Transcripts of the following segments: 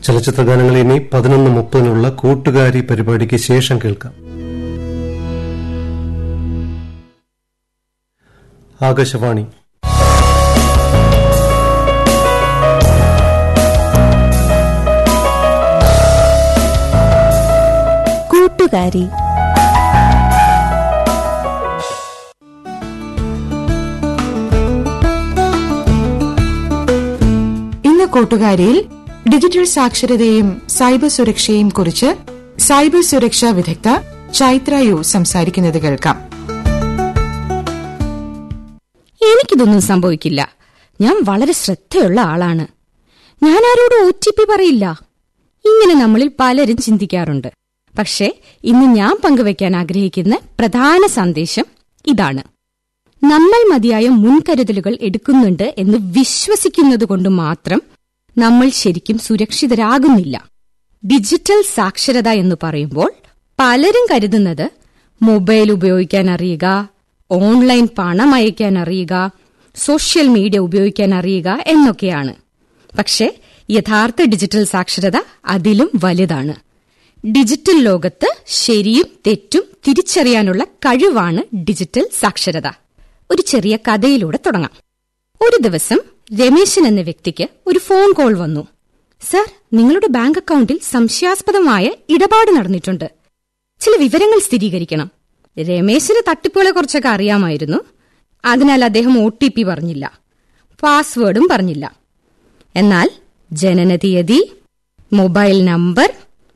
ചലച്ചിത്ര ഗാനങ്ങൾ ഇനി പതിനൊന്ന് മുപ്പതിനുള്ള കൂട്ടുകാരി പരിപാടിക്ക് ശേഷം കേൾക്കാം ആകാശവാണി കൂട്ടുകാരി ഇന്ന് കൂട്ടുകാരിയിൽ ഡിജിറ്റൽ സാക്ഷരതയും സൈബർ സുരക്ഷയും കുറിച്ച് സൈബർ സുരക്ഷാ വിദഗ്ധ ചൈത്ര യു സംസാരിക്കുന്നത് കേൾക്കാം എനിക്കിതൊന്നും സംഭവിക്കില്ല ഞാൻ വളരെ ശ്രദ്ധയുള്ള ആളാണ് ഞാൻ ആരോടും ഒ ടി പി പറയില്ല ഇങ്ങനെ നമ്മളിൽ പലരും ചിന്തിക്കാറുണ്ട് പക്ഷേ ഇന്ന് ഞാൻ പങ്കുവയ്ക്കാൻ ആഗ്രഹിക്കുന്ന പ്രധാന സന്ദേശം ഇതാണ് നമ്മൾ മതിയായ മുൻകരുതലുകൾ എടുക്കുന്നുണ്ട് എന്ന് വിശ്വസിക്കുന്നതുകൊണ്ട് മാത്രം നമ്മൾ ശരിക്കും സുരക്ഷിതരാകുന്നില്ല ഡിജിറ്റൽ സാക്ഷരത എന്ന് പറയുമ്പോൾ പലരും കരുതുന്നത് മൊബൈൽ ഉപയോഗിക്കാൻ അറിയുക ഓൺലൈൻ പണം അയക്കാൻ അറിയുക സോഷ്യൽ മീഡിയ ഉപയോഗിക്കാൻ അറിയുക എന്നൊക്കെയാണ് പക്ഷേ യഥാർത്ഥ ഡിജിറ്റൽ സാക്ഷരത അതിലും വലുതാണ് ഡിജിറ്റൽ ലോകത്ത് ശരിയും തെറ്റും തിരിച്ചറിയാനുള്ള കഴിവാണ് ഡിജിറ്റൽ സാക്ഷരത ഒരു ചെറിയ കഥയിലൂടെ തുടങ്ങാം ഒരു ദിവസം രമേശൻ എന്ന വ്യക്തിക്ക് ഒരു ഫോൺ കോൾ വന്നു സർ നിങ്ങളുടെ ബാങ്ക് അക്കൗണ്ടിൽ സംശയാസ്പദമായ ഇടപാട് നടന്നിട്ടുണ്ട് ചില വിവരങ്ങൾ സ്ഥിരീകരിക്കണം രമേശിന് തട്ടിപ്പുകളെ കുറിച്ചൊക്കെ അറിയാമായിരുന്നു അതിനാൽ അദ്ദേഹം ഒ ടി പി പറഞ്ഞില്ല പാസ്വേഡും പറഞ്ഞില്ല എന്നാൽ ജനനതീയതി മൊബൈൽ നമ്പർ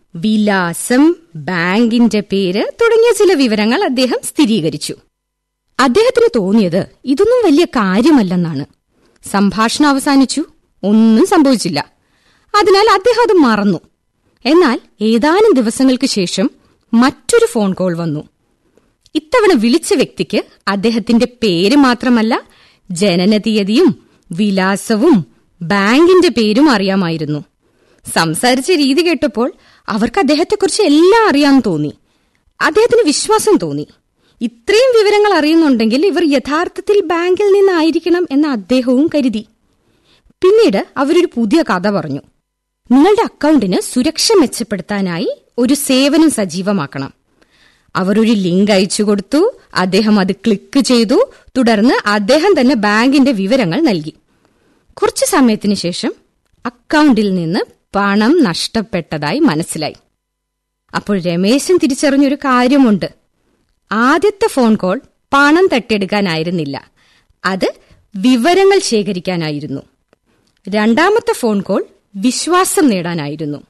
വിലാസം ബാങ്കിന്റെ പേര് തുടങ്ങിയ ചില വിവരങ്ങൾ അദ്ദേഹം സ്ഥിരീകരിച്ചു അദ്ദേഹത്തിന് തോന്നിയത് ഇതൊന്നും വലിയ കാര്യമല്ലെന്നാണ് സംഭാഷണം അവസാനിച്ചു ഒന്നും സംഭവിച്ചില്ല അതിനാൽ അദ്ദേഹം അത് മറന്നു എന്നാൽ ഏതാനും ദിവസങ്ങൾക്ക് ശേഷം മറ്റൊരു ഫോൺ കോൾ വന്നു ഇത്തവണ വിളിച്ച വ്യക്തിക്ക് അദ്ദേഹത്തിന്റെ പേര് മാത്രമല്ല ജനനതീയതിയും വിലാസവും ബാങ്കിന്റെ പേരും അറിയാമായിരുന്നു സംസാരിച്ച രീതി കേട്ടപ്പോൾ അവർക്ക് അദ്ദേഹത്തെക്കുറിച്ച് എല്ലാം അറിയാൻ തോന്നി അദ്ദേഹത്തിന് വിശ്വാസം തോന്നി ഇത്രയും വിവരങ്ങൾ അറിയുന്നുണ്ടെങ്കിൽ ഇവർ യഥാർത്ഥത്തിൽ ബാങ്കിൽ നിന്നായിരിക്കണം എന്ന് അദ്ദേഹവും കരുതി പിന്നീട് അവരൊരു പുതിയ കഥ പറഞ്ഞു നിങ്ങളുടെ അക്കൗണ്ടിന് സുരക്ഷ മെച്ചപ്പെടുത്താനായി ഒരു സേവനം സജീവമാക്കണം അവർ ഒരു ലിങ്ക് അയച്ചു കൊടുത്തു അദ്ദേഹം അത് ക്ലിക്ക് ചെയ്തു തുടർന്ന് അദ്ദേഹം തന്നെ ബാങ്കിന്റെ വിവരങ്ങൾ നൽകി കുറച്ചു സമയത്തിന് ശേഷം അക്കൗണ്ടിൽ നിന്ന് പണം നഷ്ടപ്പെട്ടതായി മനസ്സിലായി അപ്പോൾ രമേശൻ തിരിച്ചറിഞ്ഞൊരു കാര്യമുണ്ട് ആദ്യത്തെ ഫോൺ കോൾ പണം തട്ടിയെടുക്കാനായിരുന്നില്ല അത് വിവരങ്ങൾ ശേഖരിക്കാനായിരുന്നു രണ്ടാമത്തെ ഫോൺ കോൾ വിശ്വാസം നേടാനായിരുന്നു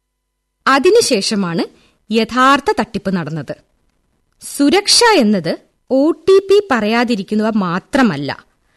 അതിനുശേഷമാണ് യഥാർത്ഥ തട്ടിപ്പ് നടന്നത് സുരക്ഷ എന്നത് ഒ ടി പി പറയാതിരിക്കുക മാത്രമല്ല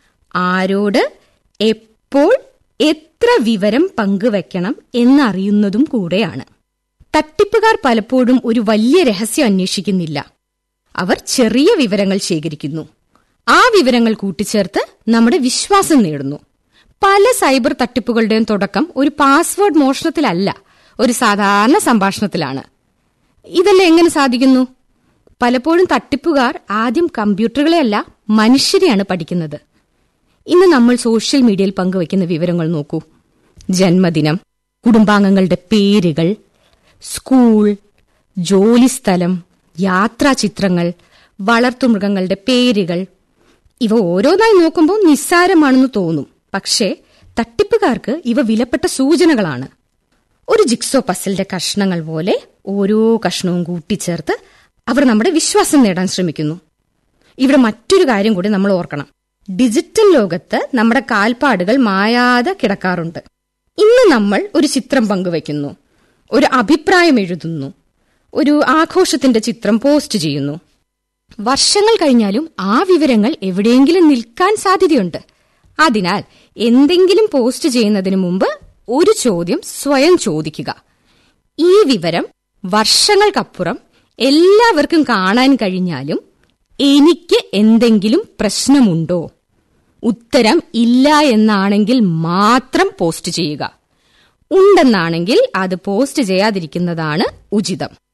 ആരോട് എപ്പോൾ എത്ര വിവരം പങ്കുവെക്കണം എന്നറിയുന്നതും കൂടെയാണ് തട്ടിപ്പുകാർ പലപ്പോഴും ഒരു വലിയ രഹസ്യം അന്വേഷിക്കുന്നില്ല അവർ ചെറിയ വിവരങ്ങൾ ശേഖരിക്കുന്നു ആ വിവരങ്ങൾ കൂട്ടിച്ചേർത്ത് നമ്മുടെ വിശ്വാസം നേടുന്നു പല സൈബർ തട്ടിപ്പുകളുടെയും തുടക്കം ഒരു പാസ്വേഡ് മോഷണത്തിലല്ല ഒരു സാധാരണ സംഭാഷണത്തിലാണ് ഇതെല്ലാം എങ്ങനെ സാധിക്കുന്നു പലപ്പോഴും തട്ടിപ്പുകാർ ആദ്യം കമ്പ്യൂട്ടറുകളെയല്ല മനുഷ്യരെയാണ് പഠിക്കുന്നത് ഇന്ന് നമ്മൾ സോഷ്യൽ മീഡിയയിൽ പങ്കുവയ്ക്കുന്ന വിവരങ്ങൾ നോക്കൂ ജന്മദിനം കുടുംബാംഗങ്ങളുടെ പേരുകൾ സ്കൂൾ ജോലിസ്ഥലം യാത്രാചിത്രങ്ങൾ വളർത്തുമൃഗങ്ങളുടെ പേരുകൾ ഇവ ഓരോന്നായി നോക്കുമ്പോൾ നിസ്സാരമാണെന്ന് തോന്നും പക്ഷേ തട്ടിപ്പുകാർക്ക് ഇവ വിലപ്പെട്ട സൂചനകളാണ് ഒരു ജിക്സോ പസിലിന്റെ കഷ്ണങ്ങൾ പോലെ ഓരോ കഷ്ണവും കൂട്ടിച്ചേർത്ത് അവർ നമ്മുടെ വിശ്വാസം നേടാൻ ശ്രമിക്കുന്നു ഇവിടെ മറ്റൊരു കാര്യം കൂടി നമ്മൾ ഓർക്കണം ഡിജിറ്റൽ ലോകത്ത് നമ്മുടെ കാൽപ്പാടുകൾ മായാതെ കിടക്കാറുണ്ട് ഇന്ന് നമ്മൾ ഒരു ചിത്രം പങ്കുവയ്ക്കുന്നു ഒരു അഭിപ്രായം എഴുതുന്നു ഒരു ആഘോഷത്തിന്റെ ചിത്രം പോസ്റ്റ് ചെയ്യുന്നു വർഷങ്ങൾ കഴിഞ്ഞാലും ആ വിവരങ്ങൾ എവിടെയെങ്കിലും നിൽക്കാൻ സാധ്യതയുണ്ട് അതിനാൽ എന്തെങ്കിലും പോസ്റ്റ് ചെയ്യുന്നതിന് മുമ്പ് ഒരു ചോദ്യം സ്വയം ചോദിക്കുക ഈ വിവരം വർഷങ്ങൾക്കപ്പുറം എല്ലാവർക്കും കാണാൻ കഴിഞ്ഞാലും എനിക്ക് എന്തെങ്കിലും പ്രശ്നമുണ്ടോ ഉത്തരം ഇല്ല എന്നാണെങ്കിൽ മാത്രം പോസ്റ്റ് ചെയ്യുക ഉണ്ടെന്നാണെങ്കിൽ അത് പോസ്റ്റ് ചെയ്യാതിരിക്കുന്നതാണ് ഉചിതം